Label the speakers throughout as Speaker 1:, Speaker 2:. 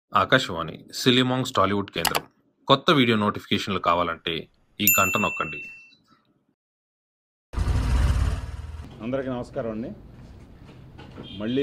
Speaker 1: ఆకాశవాణి సిలిమాంగ్స్ టాలీవుడ్ కేంద్రం కొత్త వీడియో నోటిఫికేషన్లు కావాలంటే ఈ గంట నొక్కండి
Speaker 2: అందరికీ నమస్కారం అండి మళ్ళీ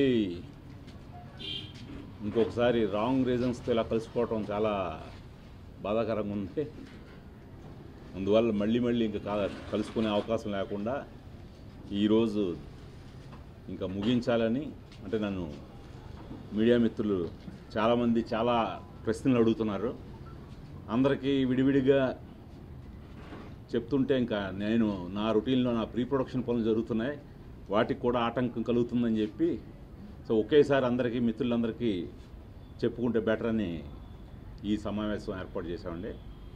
Speaker 2: ఇంకొకసారి రాంగ్ రీజన్స్తో ఇలా కలుసుకోవటం చాలా బాధాకరంగా ఉంది అందువల్ల మళ్ళీ మళ్ళీ ఇంకా కా- కలుసుకునే అవకాశం లేకుండా ఈరోజు ఇంకా ముగించాలని అంటే నన్ను మీడియా మిత్రులు చాలామంది చాలా ప్రశ్నలు అడుగుతున్నారు అందరికీ విడివిడిగా చెప్తుంటే ఇంకా నేను నా రొటీన్లో నా ప్రీ ప్రొడక్షన్ పనులు జరుగుతున్నాయి వాటికి కూడా ఆటంకం కలుగుతుందని చెప్పి సో ఒకేసారి అందరికీ మిత్రులందరికీ చెప్పుకుంటే బెటర్ అని ఈ సమావేశం ఏర్పాటు చేశామండి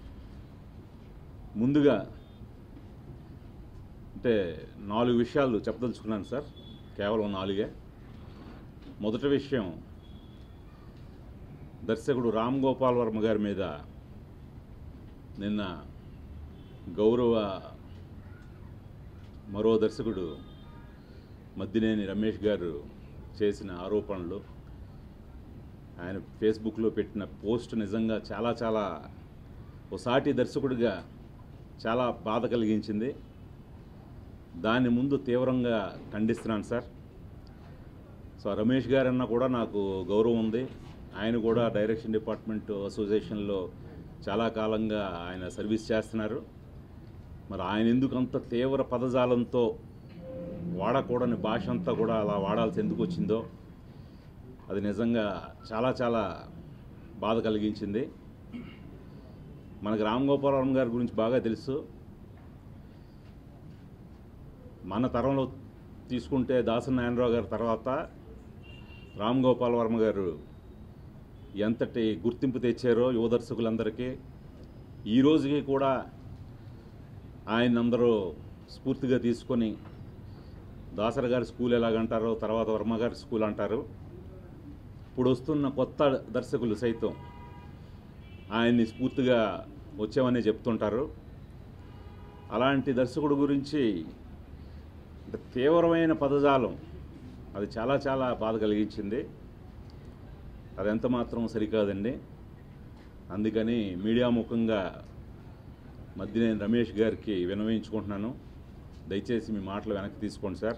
Speaker 2: ముందుగా అంటే నాలుగు విషయాలు చెప్పదలుచుకున్నాను సార్ కేవలం నాలుగే మొదటి విషయం దర్శకుడు రామ్ గోపాల్ వర్మ గారి మీద నిన్న గౌరవ మరో దర్శకుడు మద్దినేని రమేష్ గారు చేసిన ఆరోపణలు ఆయన ఫేస్బుక్లో పెట్టిన పోస్ట్ నిజంగా చాలా చాలా ఓ సాటి దర్శకుడిగా చాలా బాధ కలిగించింది దాని ముందు తీవ్రంగా ఖండిస్తున్నాను సార్ సో రమేష్ గారన్నా కూడా నాకు గౌరవం ఉంది ఆయన కూడా డైరెక్షన్ డిపార్ట్మెంట్ అసోసియేషన్లో చాలా కాలంగా ఆయన సర్వీస్ చేస్తున్నారు మరి ఆయన ఎందుకు అంత తీవ్ర పదజాలంతో వాడకూడని భాష అంతా కూడా అలా వాడాల్సి ఎందుకు వచ్చిందో అది నిజంగా చాలా చాలా బాధ కలిగించింది మనకు రామ్ గోపాలవరం గారి గురించి బాగా తెలుసు మన తరంలో తీసుకుంటే దాసరి నారాయణరావు గారి తర్వాత రామ్ గోపాల్ వర్మ గారు ఎంతటి గుర్తింపు తెచ్చారో యువ దర్శకులందరికీ ఈ రోజుకి కూడా ఆయన అందరూ స్ఫూర్తిగా తీసుకొని దాసరి గారి స్కూల్ ఎలాగంటారో తర్వాత వర్మ గారి స్కూల్ అంటారు ఇప్పుడు వస్తున్న కొత్త దర్శకులు సైతం ఆయన్ని స్ఫూర్తిగా వచ్చామని చెప్తుంటారు అలాంటి దర్శకుడు గురించి అంటే తీవ్రమైన పదజాలం అది చాలా చాలా బాధ కలిగించింది అది ఎంత మాత్రం సరికాదండి అందుకని మీడియా ముఖంగా మధ్యనేని రమేష్ గారికి వినవించుకుంటున్నాను దయచేసి మీ మాటలు వెనక్కి తీసుకోండి సార్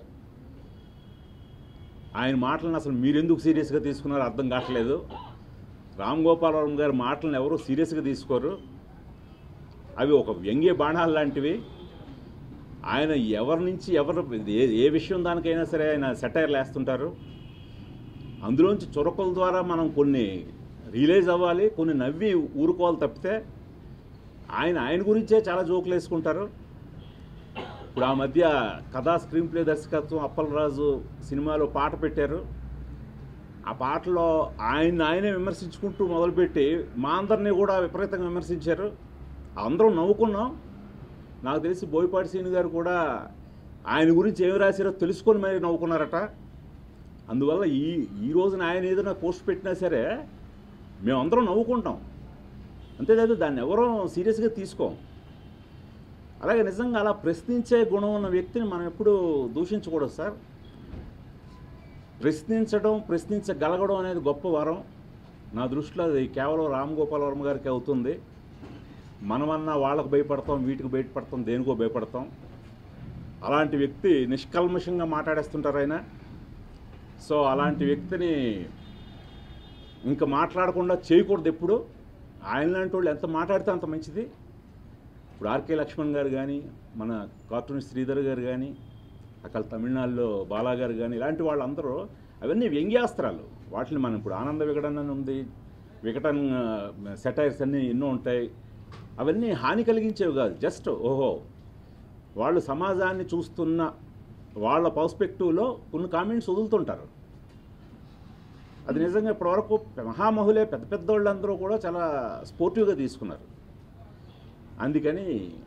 Speaker 2: ఆయన మాటలను అసలు మీరెందుకు సీరియస్గా తీసుకున్నారో అర్థం కావట్లేదు రామ్ గోపాలవరం గారి మాటలను ఎవరు సీరియస్గా తీసుకోరు అవి ఒక వ్యంగ్య బాణాలు లాంటివి ఆయన ఎవరి నుంచి ఎవరు ఏ ఏ విషయం దానికైనా సరే ఆయన సెటైర్లు వేస్తుంటారు అందులోంచి చొరకల ద్వారా మనం కొన్ని రియలైజ్ అవ్వాలి కొన్ని నవ్వి ఊరుకోవాలి తప్పితే ఆయన ఆయన గురించే చాలా జోకులు వేసుకుంటారు ఇప్పుడు ఆ మధ్య కథా స్క్రీన్ ప్లే దర్శకత్వం అప్పలరాజు సినిమాలో పాట పెట్టారు ఆ పాటలో ఆయన ఆయనే విమర్శించుకుంటూ మొదలుపెట్టి మా అందరినీ కూడా విపరీతంగా విమర్శించారు అందరం నవ్వుకున్నాం నాకు తెలిసి బోయపాటి సీని గారు కూడా ఆయన గురించి ఏమి రాశారో తెలుసుకొని మరి నవ్వుకున్నారట అందువల్ల ఈ ఈ రోజున ఆయన ఏదైనా పోస్ట్ పెట్టినా సరే మేమందరం నవ్వుకుంటాం అంతేకాదు దాన్ని ఎవరూ సీరియస్గా తీసుకోం అలాగే నిజంగా అలా ప్రశ్నించే గుణం ఉన్న వ్యక్తిని మనం ఎప్పుడూ దూషించకూడదు సార్ ప్రశ్నించడం ప్రశ్నించగలగడం అనేది గొప్ప వరం నా దృష్టిలో అది కేవలం రామ్ గోపాల్ వర్మ గారికి అవుతుంది మనమన్నా వాళ్ళకు భయపడతాం వీటికి భయపడతాం దేనికో భయపడతాం అలాంటి వ్యక్తి నిష్కల్మషంగా మాట్లాడేస్తుంటారు ఆయన సో అలాంటి వ్యక్తిని ఇంకా మాట్లాడకుండా చేయకూడదు ఎప్పుడు ఆయన లాంటి వాళ్ళు ఎంత మాట్లాడితే అంత మంచిది ఇప్పుడు ఆర్కే లక్ష్మణ్ గారు కానీ మన కార్టూన్ శ్రీధర్ గారు కానీ అక్కడ తమిళనాడులో బాలా గారు కానీ ఇలాంటి వాళ్ళందరూ అవన్నీ వ్యంగ్యాస్త్రాలు వాటిని మనం ఇప్పుడు ఆనంద వికటన్ అని ఉంది వికటన్ సెటైర్స్ అన్నీ ఎన్నో ఉంటాయి అవన్నీ హాని కలిగించేవి కాదు జస్ట్ ఓహో వాళ్ళు సమాజాన్ని చూస్తున్న వాళ్ళ పర్స్పెక్టివ్లో కొన్ని కామెంట్స్ వదులుతుంటారు అది నిజంగా ఇప్పటివరకు మహామహులే పెద్ద పెద్ద వాళ్ళందరూ కూడా చాలా స్పోర్టివ్గా తీసుకున్నారు అందుకని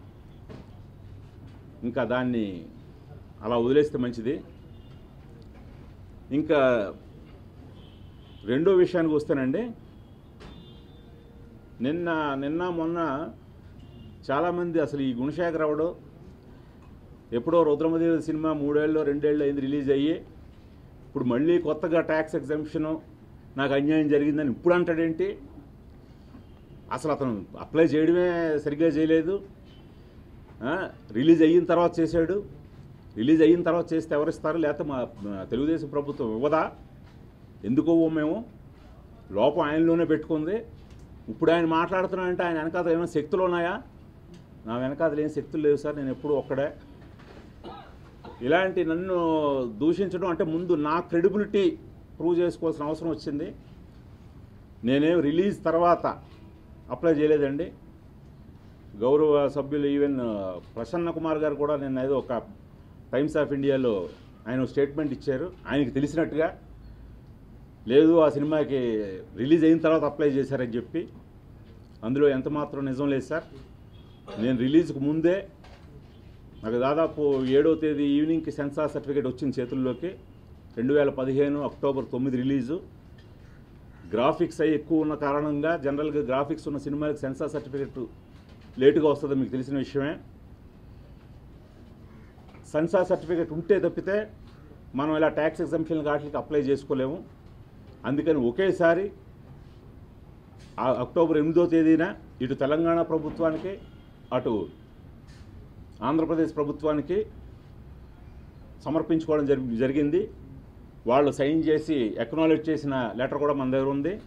Speaker 2: ఇంకా దాన్ని అలా వదిలేస్తే మంచిది ఇంకా రెండో విషయానికి వస్తేనండి నిన్న నిన్న మొన్న చాలామంది అసలు ఈ గుణశేఖర్ అవడం ఎప్పుడో రుద్రమదేవి సినిమా మూడేళ్ళు రెండేళ్ళు అయింది రిలీజ్ అయ్యి ఇప్పుడు మళ్ళీ కొత్తగా ట్యాక్స్ ఎగ్జంప్షను నాకు అన్యాయం జరిగిందని ఇప్పుడు అంటాడేంటి అసలు అతను అప్లై చేయడమే సరిగ్గా చేయలేదు ఆ, రిలీజ్ అయిన తర్వాత చేశాడు రిలీజ్ అయిన తర్వాత చేస్తే ఎవరిస్తారు లేకపోతే మా మా తెలుగుదేశం ప్రభుత్వం ఇవ్వదా ఎందుకు ఇవ్వం మేము లోపం ఆయనలోనే పెట్టుకుంది ఇప్పుడు ఆయన మాట్లాడుతున్నాడంటే ఆయన వెనకాతలు ఏమైనా శక్తులు ఉన్నాయా నా వెనకాతలు ఏం శక్తులు లేవు సార్ నేను ఎప్పుడు ఒక్కడే ఇలాంటి నన్ను దూషించడం అంటే ముందు నా క్రెడిబిలిటీ ప్రూవ్ చేసుకోవాల్సిన అవసరం వచ్చింది నేనేం రిలీజ్ తర్వాత అప్లై చేయలేదండి గౌరవ సభ్యులు ఈవెన్ ప్రసన్న కుమార్ గారు కూడా నేను ఏదో ఒక టైమ్స్ ఆఫ్ ఇండియాలో ఆయన ఒక స్టేట్మెంట్ ఇచ్చారు ఆయనకి తెలిసినట్టుగా లేదు ఆ సినిమాకి రిలీజ్ అయిన తర్వాత అప్లై చేశారని చెప్పి అందులో ఎంత మాత్రం నిజం లేదు సార్ నేను రిలీజ్కి ముందే నాకు దాదాపు ఏడో తేదీ ఈవినింగ్కి సెన్సార్ సర్టిఫికేట్ వచ్చింది చేతుల్లోకి రెండు వేల పదిహేను అక్టోబర్ తొమ్మిది రిలీజు గ్రాఫిక్స్ అయి ఎక్కువ ఉన్న కారణంగా జనరల్గా గ్రాఫిక్స్ ఉన్న సినిమాకి సెన్సార్ సర్టిఫికేట్ లేటుగా వస్తుంది మీకు తెలిసిన విషయమే సెన్సార్ సర్టిఫికేట్ ఉంటే తప్పితే మనం ఇలా ట్యాక్స్ ఎగ్జంప్షన్ వాటికి అప్లై చేసుకోలేము అందుకని ఒకేసారి ఆ అక్టోబర్ ఎనిమిదో తేదీన ఇటు తెలంగాణ ప్రభుత్వానికి అటు ఆంధ్రప్రదేశ్ ప్రభుత్వానికి సమర్పించుకోవడం జరి జరిగింది వాళ్ళు సైన్ చేసి ఎక్నాలెడ్జ్ చేసిన లెటర్ కూడా మన దగ్గర ఉంది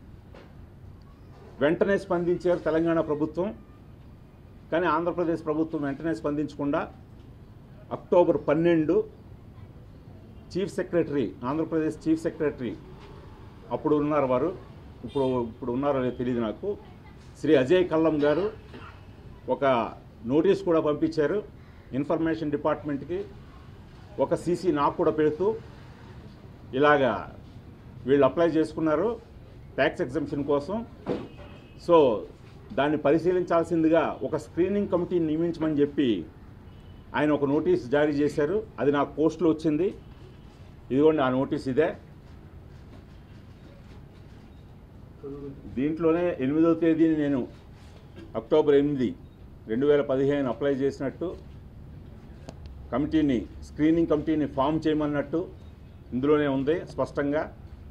Speaker 2: వెంటనే స్పందించారు తెలంగాణ ప్రభుత్వం కానీ ఆంధ్రప్రదేశ్ ప్రభుత్వం వెంటనే స్పందించకుండా అక్టోబర్ పన్నెండు chief secretary Andhra Pradesh chief secretary అప్పుడు ఉన్నారు వారు ఇప్పుడు ఇప్పుడు ఉన్నారో లేదో తెలియదు నాకు శ్రీ అజయ్ కల్లం గారు ఒక నోటీస్ కూడా పంపించారు ఇన్ఫర్మేషన్ డిపార్ట్మెంట్కి ఒక సీసీ నాకు కూడా పెడుతూ ఇలాగా వీళ్ళు అప్లై చేసుకున్నారు ట్యాక్స్ ఎగ్జంప్షన్ కోసం సో దాన్ని పరిశీలించాల్సిందిగా ఒక స్క్రీనింగ్ కమిటీని నియమించమని చెప్పి ఆయన ఒక నోటీస్ జారీ చేశారు అది నాకు పోస్ట్లో వచ్చింది ఇదిగోండి ఆ నోటీస్ ఇదే దీంట్లోనే ఎనిమిదవ తేదీని నేను అక్టోబర్ ఎనిమిది రెండు వేల పదిహేను అప్లై చేసినట్టు కమిటీని స్క్రీనింగ్ కమిటీని ఫామ్ చేయమన్నట్టు ఇందులోనే ఉంది స్పష్టంగా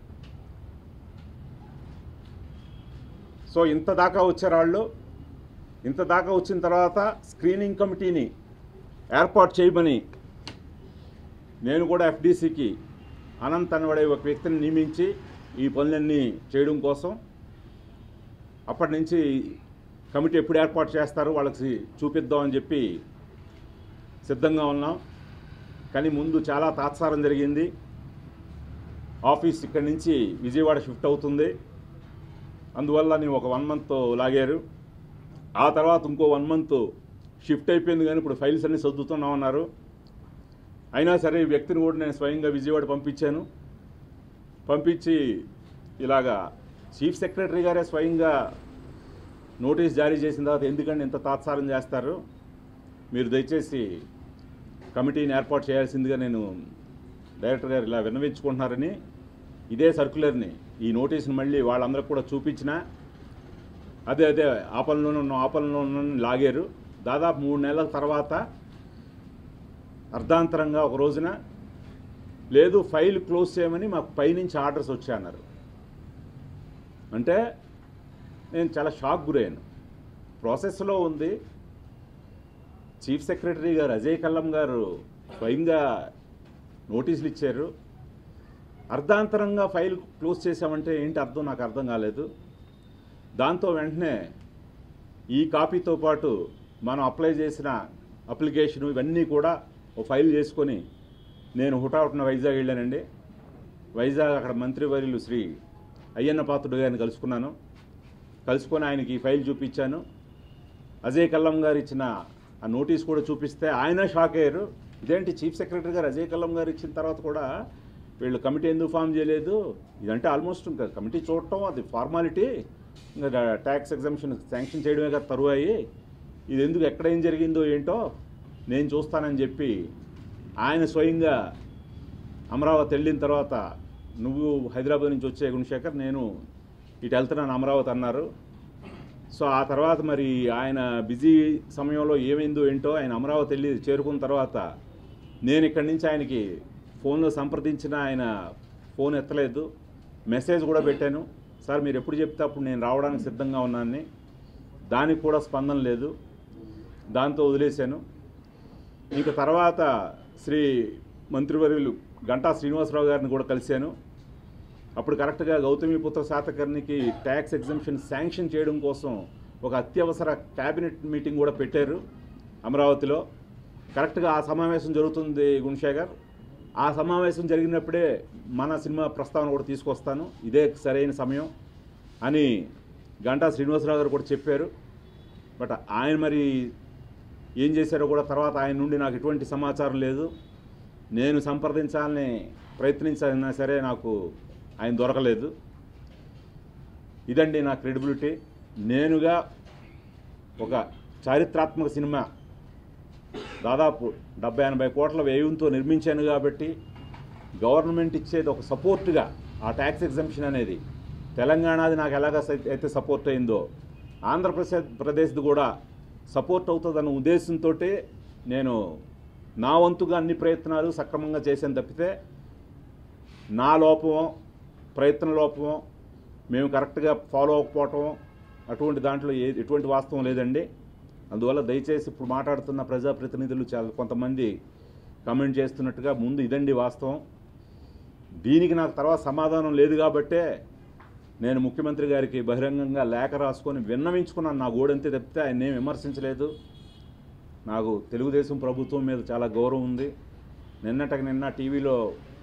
Speaker 2: సో ఇంత దాకా వచ్చారు వాళ్ళు ఇంత దాకా వచ్చిన తర్వాత స్క్రీనింగ్ కమిటీని ఏర్పాటు చేయమని నేను కూడా ఎఫ్డీసీకి అనంత్ అనబడే ఒక వ్యక్తిని నియమించి ఈ పనులన్నీ చేయడం కోసం అప్పటి నుంచి కమిటీ ఎప్పుడు ఏర్పాటు చేస్తారో వాళ్ళకి చూపిద్దామని చెప్పి సిద్ధంగా ఉన్నాం కానీ ముందు చాలా తాత్సారం జరిగింది ఆఫీస్ ఇక్కడి నుంచి విజయవాడ షిఫ్ట్ అవుతుంది అందువల్ల నేను ఒక వన్ మంత్ లాగారు ఆ తర్వాత ఇంకో వన్ మంత్ షిఫ్ట్ అయిపోయింది కానీ ఇప్పుడు ఫైల్స్ అన్ని సర్దుతున్నామన్నారు అయినా సరే ఈ వ్యక్తిని కూడా నేను స్వయంగా విజయవాడ పంపించాను పంపించి ఇలాగా చీఫ్ సెక్రటరీ గారే స్వయంగా నోటీస్ జారీ చేసిన తర్వాత ఎందుకంటే ఇంత తాత్సారం చేస్తారు మీరు దయచేసి కమిటీని ఏర్పాటు చేయాల్సిందిగా నేను డైరెక్టర్ గారు ఇలా విన్నవించుకుంటున్నారని ఇదే సర్క్యులర్ని ఈ నోటీస్ని మళ్ళీ వాళ్ళందరికి కూడా చూపించిన అదే అదే ఆపనలోనే ఉన్న ఆపనలో ఉన్న లాగారు దాదాపు మూడు నెలల తర్వాత అర్ధాంతరంగా ఒక రోజున లేదు ఫైల్ క్లోజ్ చేయమని మాకు పైనుంచి ఆర్డర్స్ వచ్చాయన్నారు అంటే నేను చాలా షాక్ గురయ్యాను ప్రాసెస్లో ఉంది చీఫ్ సెక్రటరీ గారు అజయ్ కల్లం గారు స్వయంగా నోటీసులు ఇచ్చారు అర్ధాంతరంగా ఫైల్ క్లోజ్ చేసామంటే ఏంటి అర్థం నాకు అర్థం కాలేదు దాంతో వెంటనే ఈ కాపీతో పాటు మనం అప్లై చేసిన అప్లికేషన్ ఇవన్నీ కూడా ఓ ఫైల్ చేసుకొని నేను హుటాహుటిన వైజాగ్ వెళ్ళానండి వైజాగ్ అక్కడ మంత్రివర్యులు శ్రీ అయ్యన్న పాత్రుడు గారిని కలుసుకున్నాను కలుసుకొని ఆయనకి ఈ ఫైల్ చూపించాను అజయ్ కల్లం గారు ఇచ్చిన ఆ నోటీస్ కూడా చూపిస్తే ఆయన షాక్ అయ్యారు ఇదేంటి చీఫ్ సెక్రటరీ గారు అజయ్ కల్లం గారు ఇచ్చిన తర్వాత కూడా వీళ్ళు కమిటీ ఎందుకు ఫామ్ చేయలేదు ఇదంటే ఆల్మోస్ట్ ఇంకా కమిటీ చూడటం అది ఫార్మాలిటీ ఇంకా ట్యాక్స్ ఎగ్జామ్షన్ శాంక్షన్ చేయడమే కదా తరువాయి ఇది ఎందుకు ఎక్కడ ఏం జరిగిందో ఏంటో నేను చూస్తానని చెప్పి ఆయన స్వయంగా అమరావతి వెళ్ళిన తర్వాత నువ్వు హైదరాబాద్ నుంచి వచ్చే గుణశేఖర్ నేను ఇటు వెళ్తున్నాను అమరావతి అన్నారు సో ఆ తర్వాత మరి ఆయన బిజీ సమయంలో ఏమైందో ఏంటో ఆయన అమరావతి వెళ్ళి చేరుకున్న తర్వాత నేను ఇక్కడి నుంచి ఆయనకి ఫోన్లో సంప్రదించిన ఆయన ఫోన్ ఎత్తలేదు మెసేజ్ కూడా పెట్టాను సార్ మీరు ఎప్పుడు చెప్తే అప్పుడు నేను రావడానికి సిద్ధంగా ఉన్నానని దానికి కూడా స్పందన లేదు దాంతో వదిలేశాను ఇంకా తర్వాత శ్రీ మంత్రివర్యులు గంటా శ్రీనివాసరావు గారిని కూడా కలిశాను అప్పుడు కరెక్ట్గా గౌతమిపుత్ర శాతకర్ణికి ట్యాక్స్ ఎగ్జంప్షన్ శాంక్షన్ చేయడం కోసం ఒక అత్యవసర క్యాబినెట్ మీటింగ్ కూడా పెట్టారు అమరావతిలో కరెక్ట్గా ఆ సమావేశం జరుగుతుంది గుణశేఖర్ ఆ సమావేశం జరిగినప్పుడే మన సినిమా ప్రస్తావన కూడా తీసుకొస్తాను ఇదే సరైన సమయం అని గంటా శ్రీనివాసరావు గారు కూడా చెప్పారు బట్ ఆయన మరి ఏం చేశారో కూడా తర్వాత ఆయన నుండి నాకు ఎటువంటి సమాచారం లేదు నేను సంప్రదించాలని ప్రయత్నించాలన్నా సరే నాకు ఆయన దొరకలేదు ఇదండి నా క్రెడిబిలిటీ నేనుగా ఒక చారిత్రాత్మక సినిమా దాదాపు డెబ్బై ఎనభై కోట్ల వ్యయంతో నిర్మించాను కాబట్టి గవర్నమెంట్ ఇచ్చేది ఒక సపోర్ట్గా ఆ ట్యాక్స్ ఎగ్జంప్షన్ అనేది తెలంగాణది నాకు ఎలాగ సై- అయితే సపోర్ట్ అయిందో ఆంధ్రప్రదేశ్ ప్రదేశ్ది కూడా సపోర్ట్ అవుతుందన్న ఉద్దేశంతో నేను నా వంతుగా అన్ని ప్రయత్నాలు సక్రమంగా చేశాను తప్పితే నా లోపమో ప్రయత్న లోపమో మేము కరెక్ట్గా ఫాలో అవ్వకపోవటం అటువంటి దాంట్లో ఏ ఎటువంటి వాస్తవం లేదండి అందువల్ల దయచేసి ఇప్పుడు మాట్లాడుతున్న ప్రజాప్రతినిధులు చాలా కొంతమంది కమెంట్ చేస్తున్నట్టుగా ముందు ఇదండి వాస్తవం దీనికి నాకు తర్వాత సమాధానం లేదు కాబట్టే నేను ముఖ్యమంత్రి గారికి బహిరంగంగా లేఖ రాసుకొని విన్నవించుకున్నాను నా గోడంతే తప్పితే ఆయన ఏం విమర్శించలేదు నాకు తెలుగుదేశం ప్రభుత్వం మీద చాలా గౌరవం ఉంది నిన్నటికి నిన్న టీవీలో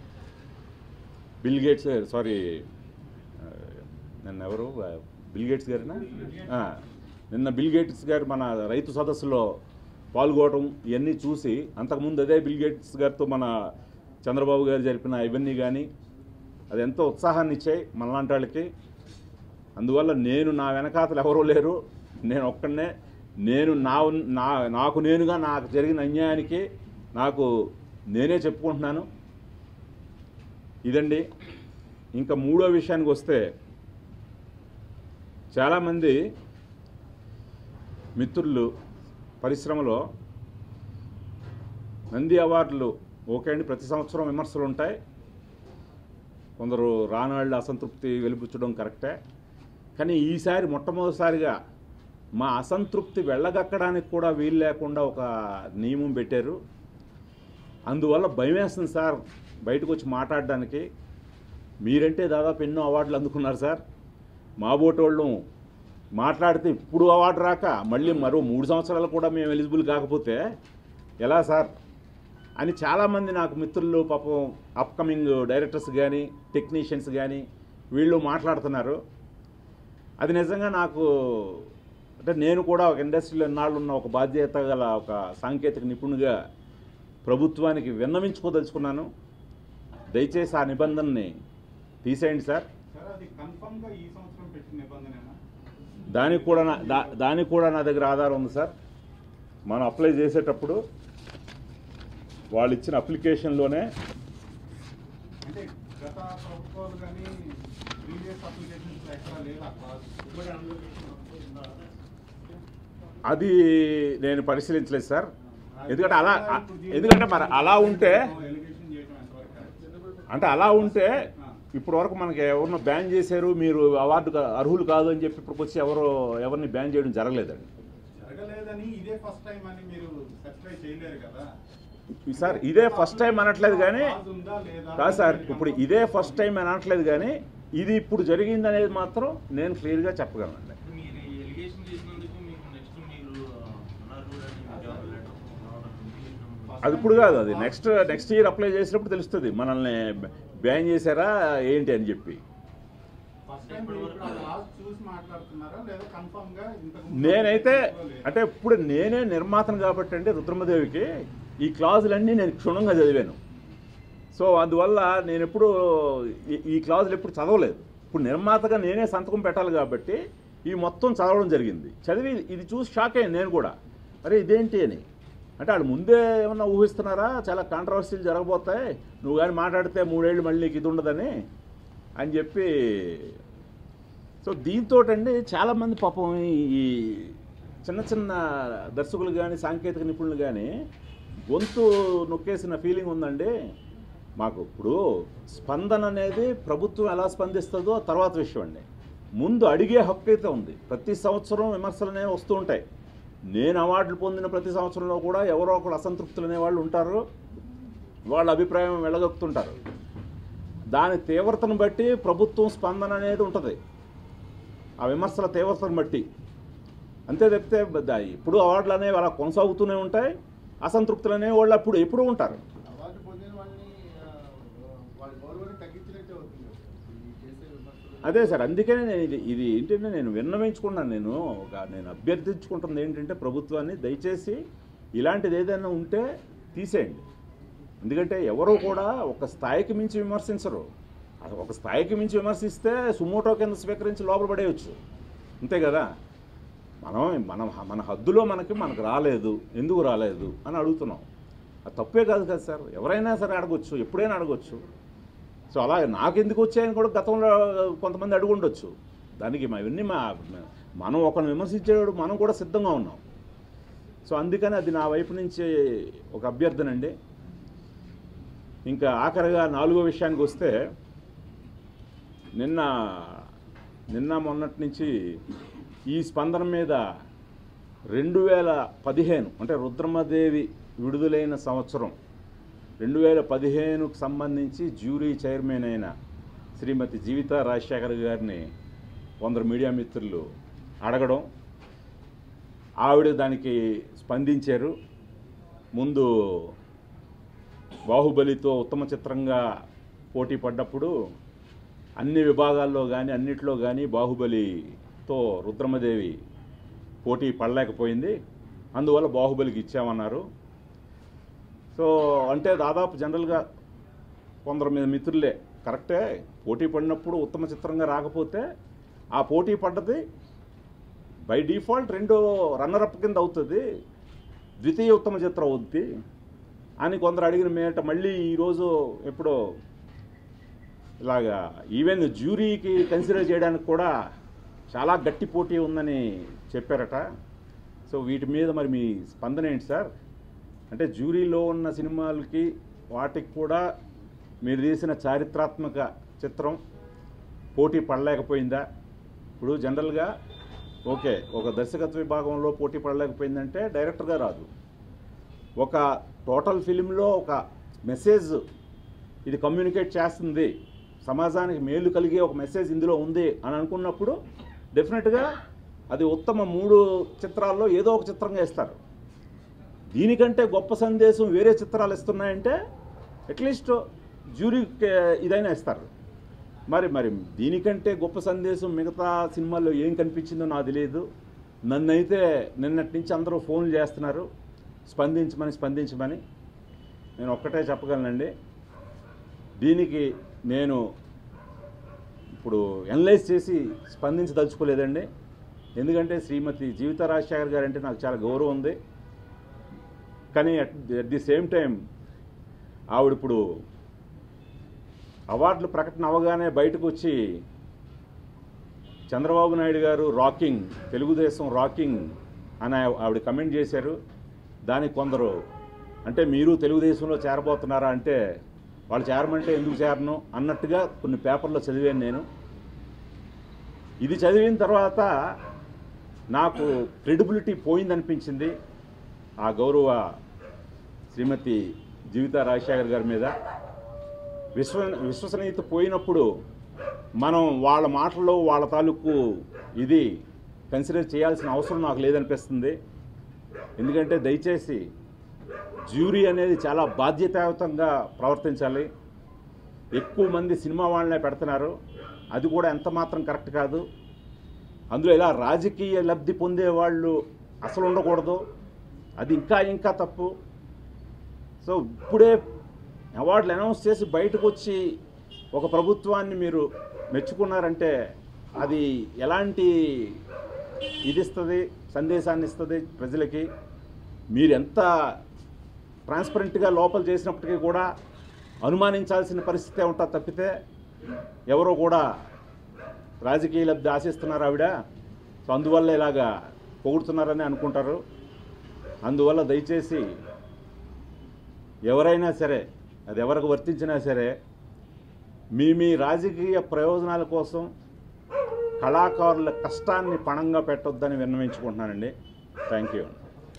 Speaker 2: బిల్ గేట్స్ సారీ ఆ, నిన్న ఎవరు ఆ, బిల్ గేట్స్ గారినా ఆ, నిన్న బిల్ గేట్స్ గారు మన రైతు సదస్సులో పాల్గొనడం ఇవన్నీ చూసి అంతకుముందు అదే బిల్ గేట్స్ గారితో మన చంద్రబాబు గారు జరిపిన ఇవన్నీ కానీ అది ఎంతో ఉత్సాహాన్ని ఇచ్చాయి మనలాంటి వాళ్ళకి అందువల్ల నేను నా వెనకాతలు ఎవరూ లేరు నేను ఒక్కడనే నేను నా నా నాకు నేనుగా నాకు జరిగిన అన్యాయానికి నాకు నేనే చెప్పుకుంటున్నాను ఇదండి ఇంకా మూడో విషయానికి వస్తే చాలామంది మిత్రులు పరిశ్రమలో నంది అవార్డులు ఓకే అండి ప్రతి సంవత్సరం విమర్శలు ఉంటాయి కొందరు రానాళ్ళు అసంతృప్తి వెలిపుచ్చడం కరెక్టే కానీ ఈసారి మొట్టమొదటిసారిగా మా అసంతృప్తి వెళ్ళగక్కడానికి కూడా వీలు లేకుండా ఒక నియమం పెట్టారు అందువల్ల భయం వేస్తుంది సార్ బయటకు వచ్చి మాట్లాడడానికి మీరంటే దాదాపు ఎన్నో అవార్డులు అందుకున్నారు సార్ మా బోటోళ్ళు మాట్లాడితే ఇప్పుడు అవార్డు రాక మళ్ళీ మరో మూడు సంవత్సరాలు కూడా మేము ఎలిజిబుల్ కాకపోతే ఎలా సార్ అని చాలామంది నాకు మిత్రులు పాపం అప్కమింగ్ డైరెక్టర్స్ కానీ టెక్నీషియన్స్ కానీ వీళ్ళు మాట్లాడుతున్నారు అది నిజంగా నాకు అంటే నేను కూడా ఒక ఇండస్ట్రీలో ఎన్నాళ్ళు ఉన్న ఒక బాధ్యత గల ఒక సాంకేతిక నిపుణుడిగా ప్రభుత్వానికి విన్నవించుకోదలుచుకున్నాను దయచేసి ఆ నిబంధనని తీసేయండి సార్
Speaker 3: సార్ అది కన్ఫర్మ్ గా ఈ సంవత్సరం పెట్టిన నిబంధనేనా
Speaker 2: దానికి కూడా నా దా- దానికి కూడా నా దగ్గర ఆధారం ఉంది సార్ మనం అప్లై చేసేటప్పుడు వాళ్ళు ఇచ్చిన అప్లికేషన్లోనే
Speaker 3: అంటే గత ప్రభుత్వాలు కానీ ప్రీవియస్ అప్లికేషన్స్ ఎక్కడా లేదు ఆ క్లాస్
Speaker 2: అది నేను పరిశీలించలేదు సార్ ఎందుకంటే అలా ఎందుకంటే మరి అలా ఉంటే
Speaker 3: ఎలిగేషన్ చేయడం ఎంతవరకు correct?
Speaker 2: అంటే అలా ఉంటే ఇప్పటి వరకు మనకి ఎవరినో బ్యాన్ చేశారు మీరు అవార్డు అర్హులు కాదు అని చెప్పి ఇప్పుడు వచ్చి ఎవరు ఎవరిని బ్యాన్ చేయడం జరగలేదండి
Speaker 3: జరగలేదని ఇదే ఫస్ట్ టైం అని మీరు సర్టిఫై చేయలేరు కదా
Speaker 2: సార్ ఇదే ఫస్ట్ టైం అనట్లేదు కానీ
Speaker 3: Cause ఉందా లేదా
Speaker 2: కాదు సార్ ఇప్పుడు ఇదే ఫస్ట్ టైం అనట్లేదు కానీ ఇది ఇప్పుడు జరిగింది అనేది మాత్రం నేను క్లియర్గా చెప్పగలను
Speaker 4: మీరు ఈ ఎలిగేషన్ చేసినందుకు మీకు నెక్స్ట్ మీరు అన్నారు అని జాబ్ లెటర్ రావడం
Speaker 2: అది ఇప్పుడు కాదు అది నెక్స్ట్ నెక్స్ట్ ఇయర్ అప్లై చేసినప్పుడు తెలుస్తుంది మనల్ని బ్యాన్ చేశారా ఏంటి అని చెప్పి
Speaker 3: ఫస్ట్ టైం మీరు ఇప్పుడు ఆ లాస్ట్ చూసి మాట్లాడుతున్నారా లేదా కన్ఫర్మ్ గా ఇంతకు
Speaker 2: నేనైతే అంటే ఇప్పుడు నేనే నిర్మాతను కాబట్టి అండి రుద్రమదేవికి ఈ క్లాజులన్నీ నేను క్షుణ్ణంగా చదివాను సో అందువల్ల నేను ఎప్పుడు ఈ- ఈ క్లాజులు ఎప్పుడు చదవలేదు ఇప్పుడు నిర్మాతగా నేనే సంతకం పెట్టాలి కాబట్టి ఈ మొత్తం చదవడం జరిగింది చదివి ఇది చూసి షాక్ అయ్యాను నేను కూడా అరే ఇదేంటి అని అంటే వాళ్ళు ముందే ఏమన్నా ఊహిస్తున్నారా చాలా కాంట్రవర్సీలు జరగబోతాయి నువ్వు కానీ మాట్లాడితే మూడేళ్ళు మళ్ళీ నీకు ఇది ఉండదని అని చెప్పి సో దీంతో అండి చాలామంది పాపం ఈ చిన్న చిన్న దర్శకులు కానీ సాంకేతిక నిపుణులు కానీ గొంతు నొక్కేసిన ఫీలింగ్ ఉందండి మాకు ఇప్పుడు స్పందన అనేది ప్రభుత్వం ఎలా స్పందిస్తుందో తర్వాత విషయం అండి ముందు అడిగే హక్కు అయితే ఉంది ప్రతి సంవత్సరం విమర్శలు అనేవి వస్తూ ఉంటాయి నేను అవార్డులు పొందిన ప్రతి సంవత్సరంలో కూడా ఎవరో ఒకరు అసంతృప్తులు అనేవాళ్ళు ఉంటారు వాళ్ళ అభిప్రాయం వెళ్ళగొక్కుతుంటారు దాని తీవ్రతను బట్టి ప్రభుత్వం స్పందన అనేది ఉంటుంది ఆ విమర్శల తీవ్రతను బట్టి అంతే తప్పితే ద- ఇప్పుడు అవార్డులు అనేవి అలా కొనసాగుతూనే ఉంటాయి అసంతృప్తులు అనేవి వాళ్ళు అప్పుడు ఎప్పుడూ ఉంటారు
Speaker 3: అవార్డు పొందిన వాళ్ళని ఆ, వాళ్ళ గౌరవాన్ని తగ్గించినట్టే అవుతుంది కదా సార్. ఈ చేసే విమర్శలు
Speaker 2: అదే సార్ అందుకనే నేను ఇది ఇది ఏంటంటే నేను విన్నవించుకున్నాను నేను ఒక నేను అభ్యర్థించుకుంటుంది ఏంటంటే ప్రభుత్వాన్ని దయచేసి ఇలాంటిది ఏదైనా ఉంటే తీసేయండి ఎందుకంటే ఎవరు కూడా ఒక స్థాయికి మించి విమర్శించరు అది ఒక స్థాయికి మించి విమర్శిస్తే సుమోటో కింద స్వీకరించి లోపల పడేయచ్చు అంతే కదా మనం మన మన హద్దులో మనకి మనకు రాలేదు ఎందుకు రాలేదు అని అడుగుతున్నాం అది తప్పే కాదు కదా సార్ ఎవరైనా సరే అడగొచ్చు ఎప్పుడైనా అడగొచ్చు సో అలా నాకెందుకు వచ్చాయని కూడా గతంలో కొంతమంది అడుగుండొచ్చు దానికి మా ఇవన్నీ మా మనం ఒకరిని విమర్శించేవాడు మనం కూడా సిద్ధంగా ఉన్నాం సో అందుకని అది నా వైపు నుంచి ఒక అభ్యర్థన అండి ఇంకా ఆఖరిగా నాలుగో విషయానికి వస్తే నిన్న నిన్న మొన్నటి నుంచి ఈ స్పందన మీద రెండు వేల పదిహేను అంటే రుద్రమదేవి విడుదలైన సంవత్సరం రెండు వేల పదిహేనుకు సంబంధించి జ్యూరీ చైర్మన్ అయిన శ్రీమతి జీవిత రాజశేఖర్ గారిని కొందరు మీడియా మిత్రులు అడగడం ఆవిడ దానికి స్పందించారు ముందు బాహుబలితో ఉత్తమ చిత్రంగా పోటీ పడ్డప్పుడు అన్ని విభాగాల్లో కానీ అన్నిట్లో కానీ బాహుబలితో రుద్రమదేవి పోటీ పడలేకపోయింది అందువల్ల బాహుబలికి ఇచ్చామన్నారు సో అంటే దాదాపు జనరల్గా కొందరు మీద మిత్రులే కరెక్టే పోటీ పడినప్పుడు ఉత్తమ చిత్రంగా రాకపోతే ఆ పోటీ పడ్డది బై డిఫాల్ట్ రెండో రన్నరప్ కింద అవుతుంది ద్వితీయ ఉత్తమ చిత్రం అవుద్ది అని కొందరు అడిగిన మేట మళ్ళీ ఈరోజు ఎప్పుడో ఇలాగా ఈవెన్ జ్యూరీకి కన్సిడర్ చేయడానికి కూడా చాలా గట్టి పోటీ ఉందని చెప్పారట సో వీటి మీద మరి మీ స్పందన ఏంటి సార్ అంటే జ్యూరీలో ఉన్న సినిమాలకి వాటికి కూడా మీరు తీసిన చారిత్రాత్మక చిత్రం పోటీ పడలేకపోయిందా ఇప్పుడు జనరల్గా ఓకే ఒక దర్శకత్వ విభాగంలో పోటీ పడలేకపోయిందంటే డైరెక్టర్గా రాదు ఒక టోటల్ ఫిలింలో ఒక మెసేజ్ ఇది కమ్యూనికేట్ చేస్తుంది సమాజానికి మేలు కలిగే ఒక మెసేజ్ ఇందులో ఉంది అని అనుకున్నప్పుడు డెఫినెట్గా అది ఉత్తమ మూడు చిత్రాల్లో ఏదో ఒక చిత్రంగా ఇస్తారు దీనికంటే గొప్ప సందేశం వేరే చిత్రాలు ఇస్తున్నాయంటే అట్లీస్ట్ జ్యూరీకి ఇదైనా ఇస్తారు మరి మరి దీనికంటే గొప్ప సందేశం మిగతా సినిమాల్లో ఏం కనిపించిందో నాకు తెలియదు నన్నైతే నిన్నటి నుంచి అందరూ ఫోన్లు చేస్తున్నారు స్పందించమని స్పందించమని నేను ఒక్కటే చెప్పగలనండి దీనికి నేను ఇప్పుడు ఎనలైజ్ చేసి స్పందించదలుచుకోలేదండి ఎందుకంటే శ్రీమతి జీవిత రాజశేఖర్ గారు అంటే నాకు చాలా గౌరవం ఉంది కానీ at at the same time ఆవిడ ఇప్పుడు అవార్డులు ప్రకటన అవగానే బయటకు వచ్చి చంద్రబాబు నాయుడు గారు రాకింగ్ తెలుగుదేశం రాకింగ్ అని ఆ- ఆవిడ కమెంట్ చేశారు దానికి కొందరు అంటే మీరు తెలుగుదేశంలో చేరబోతున్నారా అంటే వాళ్ళు చేరమంటే ఎందుకు చేరను అన్నట్టుగా కొన్ని పేపర్లో చదివాను నేను ఇది చదివిన తర్వాత నాకు క్రెడిబిలిటీ పోయిందనిపించింది ఆ గౌరవ శ్రీమతి జీవిత రాజశేఖర్ గారి మీద విశ్వ విశ్వసనీయత పోయినప్పుడు మనం వాళ్ళ మాటల్లో వాళ్ళ తాలూకు ఇది కన్సిడర్ చేయాల్సిన అవసరం నాకు లేదనిపిస్తుంది ఎందుకంటే దయచేసి జ్యూరీ అనేది చాలా బాధ్యతాయుతంగా ప్రవర్తించాలి ఎక్కువ మంది సినిమా వాళ్ళనే పెడుతున్నారు అది కూడా ఎంత మాత్రం కరెక్ట్ కాదు అందులో ఇలా రాజకీయ లబ్ధి పొందే వాళ్ళు అసలు ఉండకూడదు అది ఇంకా ఇంకా తప్పు సో ఇప్పుడే అవార్డులు అనౌన్స్ చేసి బయటకు వచ్చి ఒక ప్రభుత్వాన్ని మీరు మెచ్చుకున్నారంటే అది ఎలాంటి ఇది ఇస్తుంది సందేశాన్ని ఇస్తుంది ప్రజలకి మీరు ఎంత ట్రాన్స్పరెంట్గా లోపల చేసినప్పటికీ కూడా అనుమానించాల్సిన పరిస్థితే ఉంటుంది తప్పితే ఎవరో కూడా రాజకీయ లబ్ధి ఆశిస్తున్నారు ఆవిడ సో అందువల్ల ఇలాగా పొగుడుతున్నారని అనుకుంటారు అందువల్ల దయచేసి ఎవరైనా సరే అది ఎవరికి వర్తించినా సరే మీ మీ రాజకీయ ప్రయోజనాల కోసం కళాకారుల కష్టాన్ని పణంగా పెట్టొద్దని విన్నవించుకుంటున్నానండి థ్యాంక్ యూ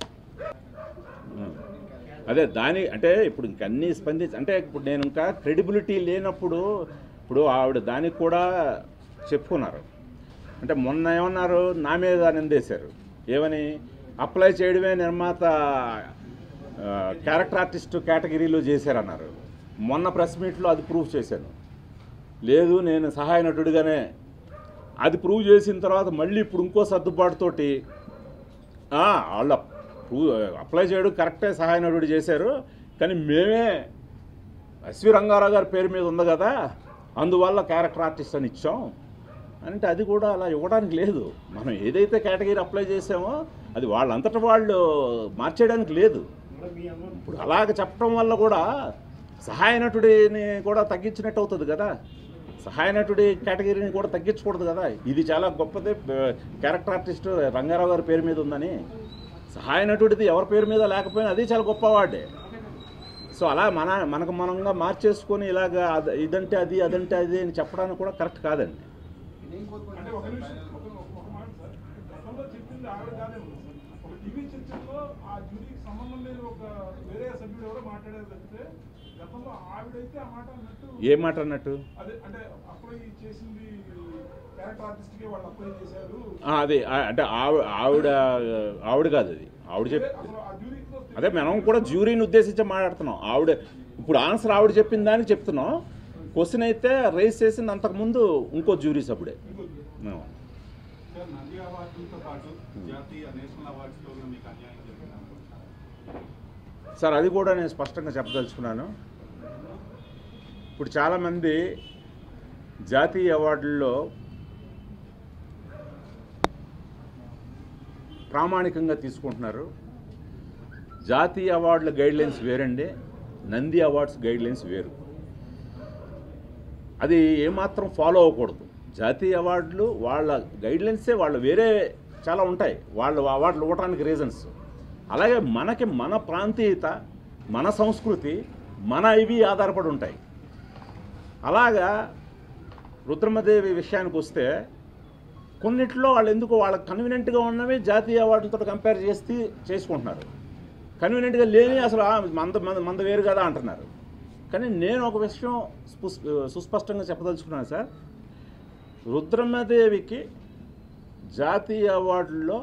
Speaker 2: అదే దాని అంటే ఇప్పుడు ఇంకన్నీ స్పందించి అంటే ఇప్పుడు నేను ఇంకా క్రెడిబిలిటీ లేనప్పుడు ఇప్పుడు ఆవిడ దానికి కూడా చెప్పుకున్నారు అంటే మొన్న ఏమన్నారు నా మీద నిందేశారు ఏమని అప్లై చేయడమే నిర్మాత ఆ, క్యారెక్టర్ ఆర్టిస్ట్ కేటగిరీలో చేశారన్నారు మొన్న ప్రెస్ మీట్లో అది ప్రూవ్ చేశాను లేదు నేను సహాయ నటుడిగానే అది ప్రూవ్ చేసిన తర్వాత మళ్ళీ ఇప్పుడు ఇంకో సర్దుబాటుతోటి ఆ, వాళ్ళ ప్రూవ్ అప్లై చేయడం కరెక్టే సహాయ నటుడు చేశారు కానీ మేమే ఎస్వి రంగారావు గారి పేరు మీద ఉంది కదా అందువల్ల క్యారెక్టర్ ఆర్టిస్ట్ అని ఇచ్చాం అంటే అది కూడా అలా ఇవ్వడానికి లేదు మనం ఏదైతే కేటగిరీ అప్లై చేసామో అది వాళ్ళంతటా వాళ్ళు మార్చేయడానికి లేదు ఇప్పుడు అలాగ చెప్పడం వల్ల కూడా సహాయ నటుడిని కూడా తగ్గించినట్టు అవుతుంది కదా సహాయ నటుడి కేటగిరీని కూడా తగ్గించకూడదు కదా ఇది చాలా గొప్పది బ- క్యారెక్టర్ ఆర్టిస్ట్ రంగారావు గారి పేరు మీద ఉందని సహాయ నటుడిది ఎవరి పేరు మీద లేకపోయినా అది చాలా గొప్ప అవార్డే సో అలా మన మనకు మనంగా మార్చేసుకొని ఇలాగ అద- ఇదంటే అది అదంటే అది అని చెప్పడానికి కూడా కరెక్ట్ కాదండి
Speaker 3: అంటే ఒక నిమిషం ఒక ఒక మాట సార్ గతంలో చెప్పింది ఆవిడ కాదేమో సార్ ఒక టీవీ చర్చల్లో ఆ జ్యూరీకి సంబంధం లేని ఒక వేరే సభ్యుడు ఎవరో మాట్లాడారు తప్పితే గతంలో ఆవిడైతే ఆ మాట అన్నట్టు
Speaker 2: ఏ మాట అన్నట్టు
Speaker 3: అదే అంటే అప్లై చేసింది క్యారెక్టర్ ఆర్టిస్ట్ కి వాళ్ళు అప్లై చేశారు
Speaker 2: ఆ, అదే ఆ- అంటే ఆవిడ ఆవిడ ఆవిడ కాదు అది ఆవిడ చెప్
Speaker 3: అసలు ఆ జ్యూరీకి
Speaker 2: అదే మనం కూడా జ్యూరీని ఉద్దేశించి మాట్లాడుతున్నాం ఆవిడ ఇప్పుడు ఆన్సర్ ఆవిడ చెప్పిన దానికి చెప్తున్నాం క్వశ్చన్ అయితే రైజ్ చేసింది అంతకుముందు ఇంకో జ్యూరీ సభ్యుడే ఆ.
Speaker 3: సార్ నంది అవార్డులతో పాటు జాతీయ నేషనల్ అవార్డ్స్లో కూడా మీకు అన్యాయం జరిగింది అనుకుంటున్నాను
Speaker 2: సార్ అది కూడా నేను స్పష్టంగా చెప్పదలుచుకున్నాను ఇప్పుడు చాలామంది జాతీయ అవార్డుల్లో ప్రామాణికంగా తీసుకుంటున్నారు జాతీయ అవార్డుల గైడ్లైన్స్ వేరండి నంది అవార్డ్స్ గైడ్లైన్స్ వేరు అది ఏమాత్రం ఫాలో అవ్వకూడదు జాతీయ అవార్డులు వాళ్ళ గైడ్లైన్సే వాళ్ళు వేరే చాలా ఉంటాయి వాళ్ళు అవార్డులు ఇవ్వడానికి రీజన్స్ అలాగే మనకి మన ప్రాంతీయత మన సంస్కృతి మన ఇవి ఆధారపడి ఉంటాయి అలాగా రుద్రమదేవి విషయానికి వస్తే కొన్నిట్లో వాళ్ళు ఎందుకు వాళ్ళకి కన్వీనెంట్గా ఉన్నవి జాతీయ అవార్డులతో కంపేర్ చేసి చేసుకుంటున్నారు కన్వీనెంట్గా లేని అసలు ఆ, మంద మంద మంద వేరు కదా అంటున్నారు కానీ నేను ఒక విషయం స్పుస్- సుస్పష్టంగా చెప్పదలుచుకున్నాను సార్ రుద్రమదేవికి జాతీయ అవార్డుల్లో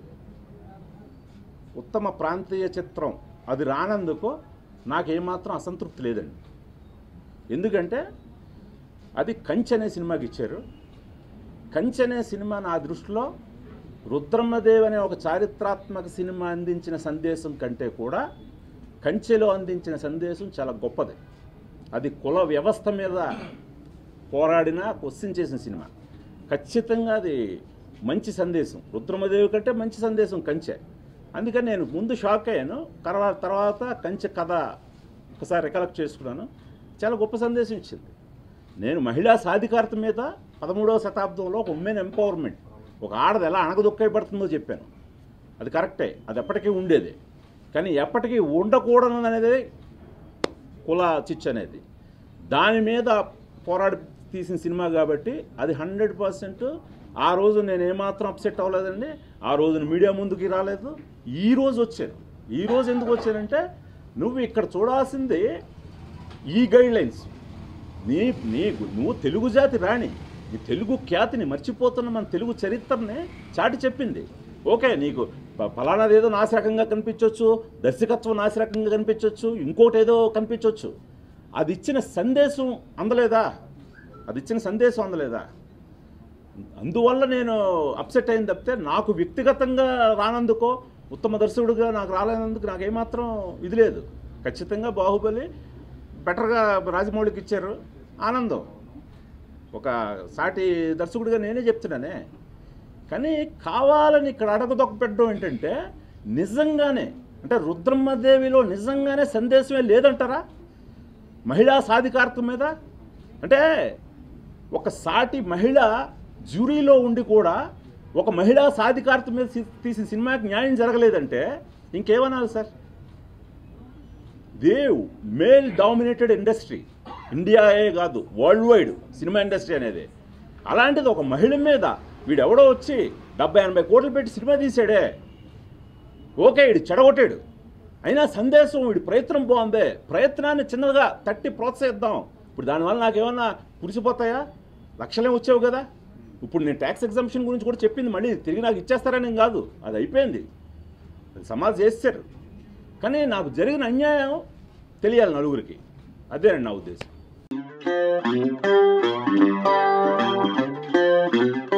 Speaker 2: ఉత్తమ ప్రాంతీయ చిత్రం అది రానందుకు నాకేమాత్రం అసంతృప్తి లేదండి ఎందుకంటే అది కంచె అనే సినిమాకి ఇచ్చారు కంచె అనే సినిమా నా దృష్టిలో రుద్రమ్మదేవి అనే ఒక చారిత్రాత్మక సినిమా అందించిన సందేశం కంటే కూడా కంచెలో అందించిన సందేశం చాలా గొప్పది అది కుల వ్యవస్థ మీద పోరాడిన క్వశ్చన్ చేసిన సినిమా ఖచ్చితంగా అది మంచి సందేశం రుద్రమదేవి కంటే మంచి సందేశం కంచె అందుకని నేను ముందు షాక్ అయ్యాను తర్వాత తర్వాత కంచె కథ ఒకసారి రికలెక్ట్ చేసుకున్నాను చాలా గొప్ప సందేశం ఇచ్చింది నేను మహిళా సాధికారత మీద పదమూడవ శతాబ్దంలో ఒక ఉమెన్ ఎంపవర్మెంట్ ఒక ఆడది ఎలా అణగదొక్కైపడుతుందో చెప్పాను అది కరెక్టే అది ఎప్పటికీ ఉండేది కానీ ఎప్పటికీ ఉండకూడదు అనేది కుల చిచ్చు అనేది దాని మీద పోరాడి తీసిన సినిమా కాబట్టి అది హండ్రెడ్ పర్సెంట్ ఆ రోజు నేను ఏమాత్రం అప్సెట్ అవ్వలేదండి ఆ రోజున మీడియా ముందుకి రాలేదు ఈ రోజు వచ్చాను ఈ రోజు ఎందుకు వచ్చానంటే నువ్వు ఇక్కడ చూడాల్సింది ఈ గైడ్ లైన్స్ నీ నీ నువ్వు తెలుగు జాతి రాణి నీ తెలుగు ఖ్యాతిని మర్చిపోతున్న మన తెలుగు చరిత్రని చాటి చెప్పింది ఓకే నీకు ప- ఫలానాది ఏదో నాసిరకంగా కనిపించవచ్చు దర్శకత్వం నాసిరకంగా కనిపించవచ్చు ఇంకోటి ఏదో కనిపించవచ్చు అది ఇచ్చిన సందేశం అందలేదా అది ఇచ్చిన సందేశం అందలేదా అందువల్ల నేను అప్సెట్ అయింది తప్పితే నాకు వ్యక్తిగతంగా రానందుకో ఉత్తమ దర్శకుడిగా నాకు రాలేనందుకు నాకు ఏమాత్రం ఇది లేదు ఖచ్చితంగా బాహుబలి బెటర్గా రాజమౌళికి ఇచ్చారు ఆనందం ఒక సాటి దర్శకుడిగా నేనే చెప్తున్నానే కానీ కావాలని ఇక్కడ అడగదొక్క పెట్టడం ఏంటంటే నిజంగానే అంటే రుద్రమ్మదేవిలో నిజంగానే సందేశమే లేదంటారా మహిళా సాధికారత మీద అంటే ఒక సాటి మహిళ జ్యూరీలో ఉండి కూడా ఒక మహిళా సాధికారత మీద తీ- తీసిన సినిమాకి న్యాయం జరగలేదంటే ఇంకేమనాలి సార్ దేవ్ మేల్ డామినేటెడ్ ఇండస్ట్రీ ఇండియాయే కాదు వరల్డ్ వైడ్ సినిమా ఇండస్ట్రీ అనేది అలాంటిది ఒక మహిళ మీద వీడెవడో వచ్చి డెబ్బై ఎనభై కోట్లు పెట్టి సినిమా తీసాడే ఓకే వీడు చెడగొట్టాడు అయినా సందేశం వీడి ప్రయత్నం బాగుందే ప్రయత్నాన్ని చిన్నగా తట్టి ప్రోత్సహిద్దాం ఇప్పుడు దానివల్ల నాకేమన్నా కురిసిపోతాయా లక్షలే వచ్చావు కదా ఇప్పుడు నేను ట్యాక్స్ ఎగ్జామ్షన్ గురించి కూడా చెప్పింది మళ్ళీ తిరిగి నాకు ఇచ్చేస్తారని ఏం కాదు అది అయిపోయింది అది సమాజ్ చేస్తారు కానీ నాకు జరిగిన అన్యాయం తెలియాలి నలుగురికి అదేనండి నా ఉద్దేశం